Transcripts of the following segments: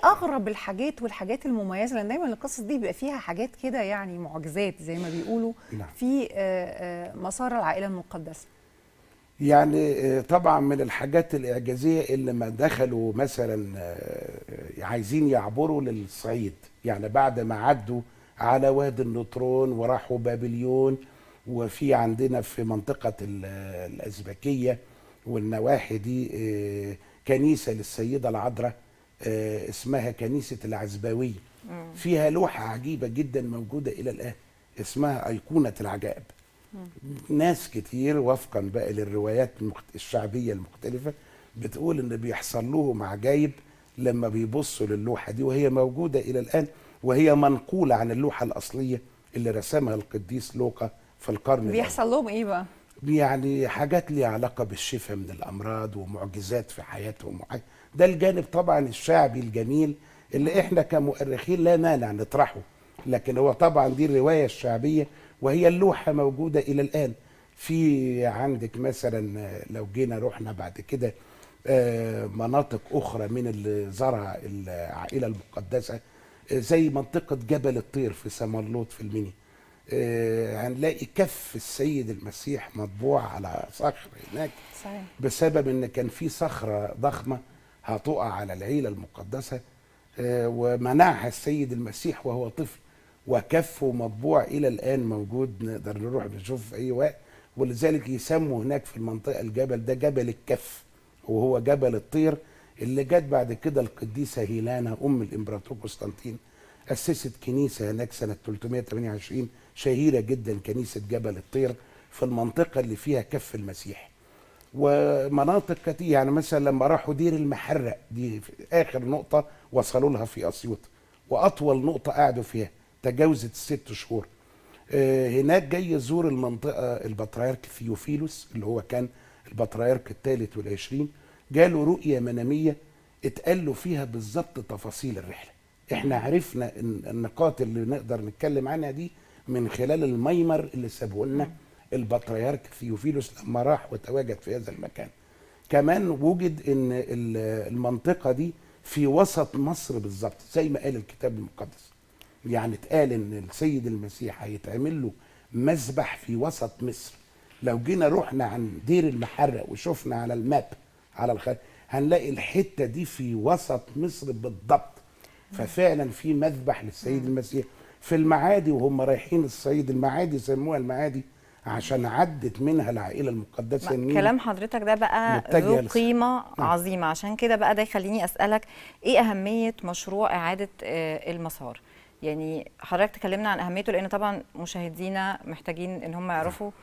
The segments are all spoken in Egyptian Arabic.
اغرب الحاجات والحاجات المميزه لان دايما القصص دي بيبقى فيها حاجات كده يعني معجزات زي ما بيقولوا نعم. في آه، آه، مسار العائله المقدسه يعني آه، طبعا من الحاجات الإعجازية اللي ما دخلوا مثلا آه، عايزين يعبروا للصعيد يعني بعد ما عدوا على وادي النطرون وراحوا بابليون وفي عندنا في منطقة ال- الأزبكية والنواحي دي آه، كنيسة للسيدة العذراء آه، اسمها كنيسة العزباوية فيها لوحة عجيبة جدا موجودة إلى الآن اسمها أيقونة العجائب ناس كتير وفقا بقى للروايات المخت- الشعبية المختلفة بتقول ان بيحصل لهم عجايب لما بيبصوا للوحة دي وهي موجودة الى الان وهي منقولة عن اللوحة الاصلية اللي رسمها القديس لوقا في القرن الأول. بيحصل لهم ايه بقى يعني حاجات ليها علاقة بالشفاء من الأمراض ومعجزات في حياتهم وحاجة. ده الجانب طبعا الشعبي الجميل اللي احنا كمؤرخين لا مانع نطرحه لكن هو طبعا دي الرواية الشعبية وهي اللوحة موجودة إلى الآن في عندك مثلا آه، لو جينا رحنا بعد كده آه، مناطق أخرى من اللي زرع العائلة المقدسة آه، زي منطقة جبل الطير في سمرلوط في المنيا آه، هنلاقي كف السيد المسيح مطبوع على صخر هناك صحيح بسبب ان كان في صخره ضخمه هتقع على العيله المقدسه آه، ومنعها السيد المسيح وهو طفل وكفه مطبوع الى الان موجود نقدر نروح نشوفه في اي وقت ولذلك يسموا هناك في المنطقه الجبل ده جبل الكف وهو جبل الطير اللي جت بعد كده القديسه هيلانا ام الامبراطور قسطنطين اسست كنيسه هناك سنه 328 شهيره جدا كنيسه جبل الطير في المنطقه اللي فيها كف المسيح ومناطق كتير يعني مثلا لما راحوا دير المحرق دي في اخر نقطه وصلوا لها في اسيوط واطول نقطه قعدوا فيها تجاوزت الست شهور آه، هناك جاي يزور المنطقه البطريرك ثيوفيلوس اللي هو كان البطريرك الثالث والعشرين جاله رؤيه مناميه اتقال له فيها بالظبط تفاصيل الرحله احنا عرفنا ان النقاط اللي نقدر نتكلم عنها دي من خلال الميمر اللي سابه لنا البطريرك ثيوفيلوس لما راح وتواجد في هذا المكان كمان وجد ان ال- المنطقه دي في وسط مصر بالظبط زي ما قال الكتاب المقدس يعني اتقال ان السيد المسيح هيتعمل له مذبح في وسط مصر لو جينا رحنا عن دير المحرق وشفنا على الماب على الخ... هنلاقي الحته دي في وسط مصر بالضبط ففعلا في مذبح للسيد المسيح في المعادي وهم رايحين الصعيد المعادي سموها المعادي عشان عدت منها العائله المقدسه النيل. كلام حضرتك ده بقى متجهة ذو للص- قيمة نعم. عظيمة عشان كده بقى ده يخليني أسألك إيه أهمية مشروع إعادة آه، المسار يعني حضرتك تكلمنا عن أهميته لأن طبعا مشاهدينا محتاجين إن هم يعرفوا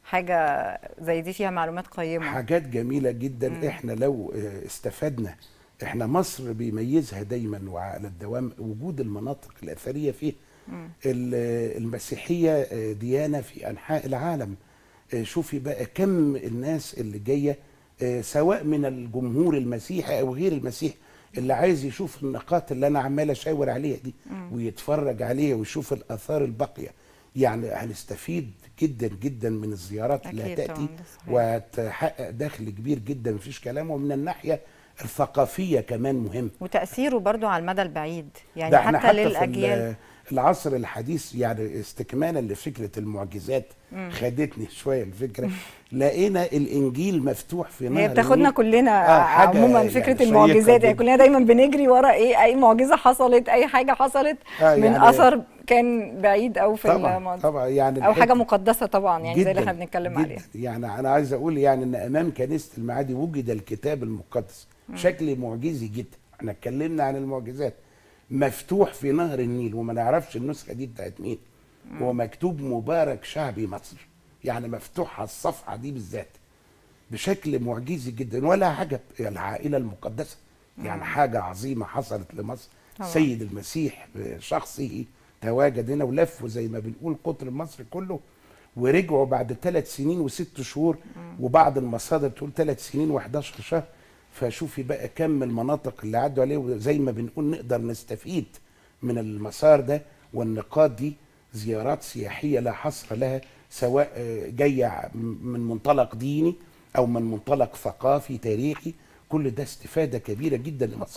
حاجة زي دي فيها معلومات قيمة حاجات جميلة جدا احنا لو آه، استفدنا احنا مصر بيميزها دايما وعلى الدوام وجود المناطق الأثرية فيه ال- آه، المسيحية آه، ديانة في أنحاء العالم آه، شوفي بقى كم الناس اللي جاية آه، سواء من الجمهور المسيحي أو غير المسيحي اللي عايز يشوف النقاط اللي أنا عمال أشاور عليها دي ويتفرج عليها ويشوف الآثار الباقية يعني هنستفيد جدا جدا من الزيارات اللي أكيد هتأتي طبعاً، ده صحيح. وتحقق دخل كبير جدا مفيش كلام ومن الناحيه الثقافيه كمان مهم وتأثيره برضو على المدى البعيد يعني ده احنا حتى, حتى في للأجيال ال- العصر الحديث يعني استكمالا لفكره المعجزات خدتني شويه الفكره لقينا الانجيل مفتوح في نهر هي بتاخدنا النيل. كلنا آه، حاجة عموما يعني فكره شيقة المعجزات يعني جداً. كلنا دايما بنجري ورا ايه اي معجزه حصلت اي حاجه حصلت آه، من يعني- اثر كان بعيد او في طبعا الماضي طبعا يعني او حاجه الحتة- مقدسه طبعا يعني زي اللي جداً، احنا بنتكلم جداً. عليها يعني انا عايز اقول يعني ان امام كنيسه المعادي وجد الكتاب المقدس شكل معجزي جدا احنا اتكلمنا عن المعجزات مفتوح في نهر النيل وما نعرفش النسخه دي بتاعت مين هو مكتوب مبارك شعبي مصر يعني مفتوح على الصفحه دي بالذات بشكل معجزي جدا ولا عجب العائله المقدسه يعني حاجه عظيمه حصلت لمصر طبعاً. سيد المسيح بشخصه تواجد هنا ولفوا زي ما بنقول قطر مصر كله ورجعوا بعد ثلاث سنين وست شهور وبعض المصادر تقول ثلاث سنين و11 شهر فشوفي بقى كم المناطق اللي عدوا عليه وزي ما بنقول نقدر نستفيد من المسار ده والنقاط دي زيارات سياحيه لا حصر لها سواء آه، جايه من منطلق ديني او من منطلق ثقافي تاريخي كل ده استفاده كبيره جدا لمصر